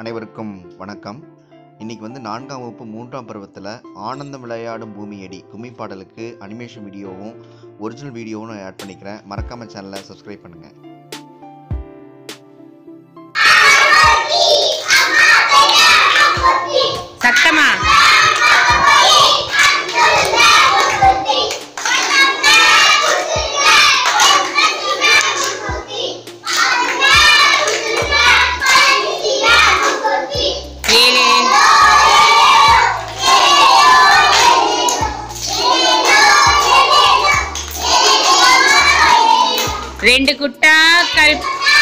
அனைவருக்கும் வணக்கம் இன்னைக்கு வந்து நான்காம் வகுப்பு மூன்றாம் பருவத்தில் ஆனந்தம் விளையாடும் பூமியடி கும்மி பாடலுக்கு அனிமேஷன் வீடியோவும் ஒரிஜினல் வீடியோவும் நான் ஆட் பண்ணிக்கிறேன் மறக்காம சேனலை சப்ஸ்கிரைப் பண்ணுங்க சத்தமா ஏழு ரெண்டு குட்டா கல்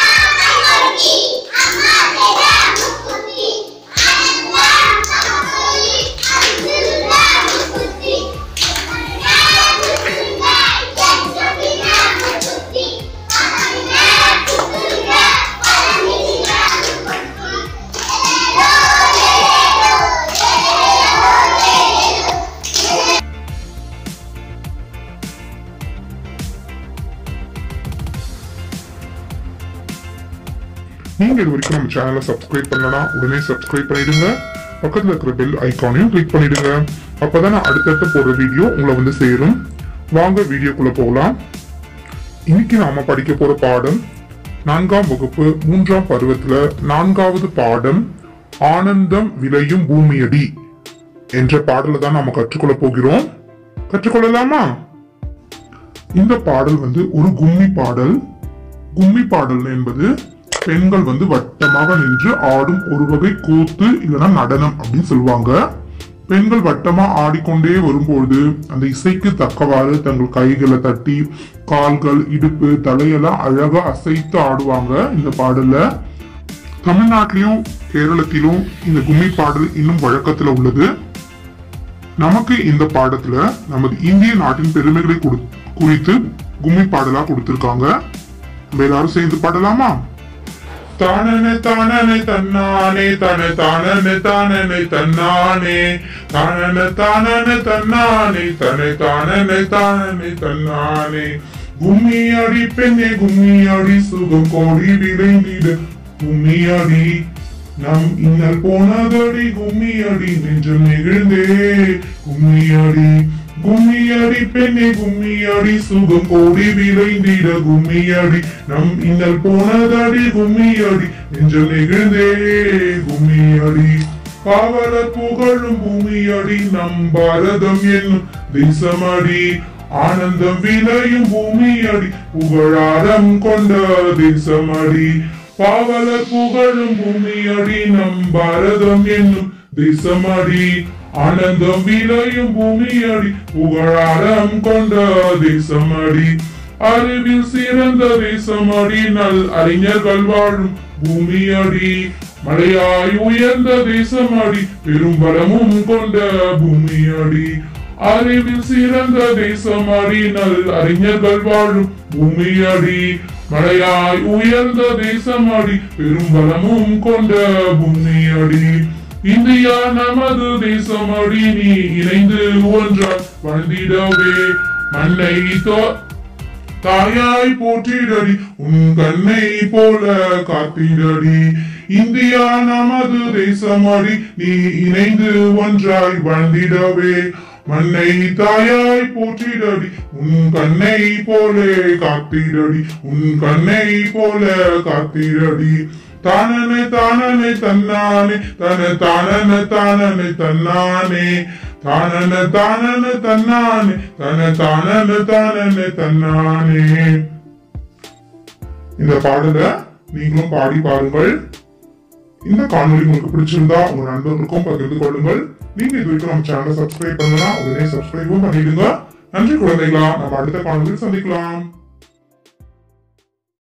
நீங்க இது வரைக்கும் நம்ம சேனலை சப்ஸ்கிரைப் பண்ணலனா உடனே சப்ஸ்கிரைப் பண்ணிடுங்க பக்கத்துல இருக்கிற பெல் ஐகானையும் கிளிக் பண்ணிடுங்க அப்பதான் நான் அடுத்தடுத்து போடுற வீடியோ உங்களை வந்து சேரும் வாங்க வீடியோக்குள்ள போகலாம் இன்னைக்கு நாம படிக்க போற பாடம் நான்காம் வகுப்பு மூன்றாம் பருவத்துல நான்காவது பாடம் ஆனந்தம் விளையும் பூமியடி என்ற பாடலை தான் நாம கற்றுக்கொள்ள போகிறோம் கற்றுக்கொள்ளலாமா இந்த பாடல் வந்து ஒரு கும்மி பாடல் கும்மி பாடல் என்பது பெண்கள் வந்து வட்டமாக நின்று ஆடும் ஒரு வகை கூத்து இல்லைன்னா நடனம் அப்படின்னு சொல்லுவாங்க பெண்கள் வட்டமா ஆடிக்கொண்டே வரும்பொழுது அந்த இசைக்கு தக்கவாறு தங்கள் கைகளை தட்டி கால்கள் இடுப்பு தலையெல்லாம் அழகா அசைத்து ஆடுவாங்க இந்த பாடல்ல தமிழ்நாட்டிலும் கேரளத்திலும் இந்த கும்மி பாடல் இன்னும் வழக்கத்துல உள்ளது நமக்கு இந்த பாடத்துல நமது இந்திய நாட்டின் பெருமைகளை குடு- குறித்து கும்மி பாடலா கொடுத்திருக்காங்க நம்ம எல்லாரும் சேர்ந்து பாடலாமா தானனே தானனே தன்னானே தன தானனே தானனே தன்னானே தானனே தானனே தன்னானே தனை தானனே தானனே தன்னானே கும்மி அடி பெண்ணே கும்மி அடி சுகம் கோடி விளைந்திட கும்மி அடி நம் இன்னல் போனதடி கும்மி அடி நெஞ்சம் நெகிழ்ந்தே கும்மி அடி கும்மி அடி பெண்ணே கும்மி அடி சுகம் கோடி விளைந்திட கும்மி அடி நம் இன்னல் போனதடி கும்மி அடி நெஞ்சம் நெகிழ்ந்தே கும்மி அடி பாவலர் புகழும் பூமி அடி நம் பாரதம் என்னும் தேசமடி ஆனந்தம் விளையும் பூமி அடி புகழாரம் கொண்ட தேசமடி பாவலர் புகழும் பூமி அடி நம் பாரதம் என்னும் தேசமடி ஆனந்தம் விளையும் பூமி அடி புகழாரம் கொண்ட தேசமடி அறிவில் சிறந்த தேசமடி நல் அறிஞர்கள் வாழும் பூமி அடி மலையாய் உயர்ந்த தேசமடி பெரும் பலமும் கொண்ட பூமி அடி அறிவில் சிறந்த தேசமடி நல் அறிஞர்கள் வாழும் பூமி அடி மலையாய் உயர்ந்த தேசமடி பெரும் பலமும் கொண்ட பூமி அடி இந்தியா நமது தேசமடி நீ இணைந்து ஒன்றால் வாழ்ந்திடவே மண்ணை தோ தாயாய் போற்றிடடி உன் கண்ணை போல காத்திடடி இந்தியா நமது தேசமடி நீ இணைந்து ஒன்றாய் வாழ்ந்திடவே மண்ணை தாயாய் போற்றிடடி உன் கண்ணை போலே காத்திடடி உன் கண்ணை போல காத்திடடி தானனே தானனே தன்னானே தன தானன தானனே தன்னானே தானன தானன தன்னானே தன தானன தானனே தன்னானே இந்த பாடலை நீங்களும் பாடி பாருங்கள் இந்த காணொளி உங்களுக்கு பிடிச்சிருந்தா உங்க நண்பர்களுக்கும் பகிர்ந்து கொள்ளுங்கள் நீங்க இது வரைக்கும் நம்ம சேனலை சப்ஸ்கிரைப் பண்ணலாம் உடனே சப்ஸ்கிரைபும் பண்ணிடுங்க நன்றி குழந்தைகளா நம்ம அடுத்த காணொலியில் சந்திக்கலாம்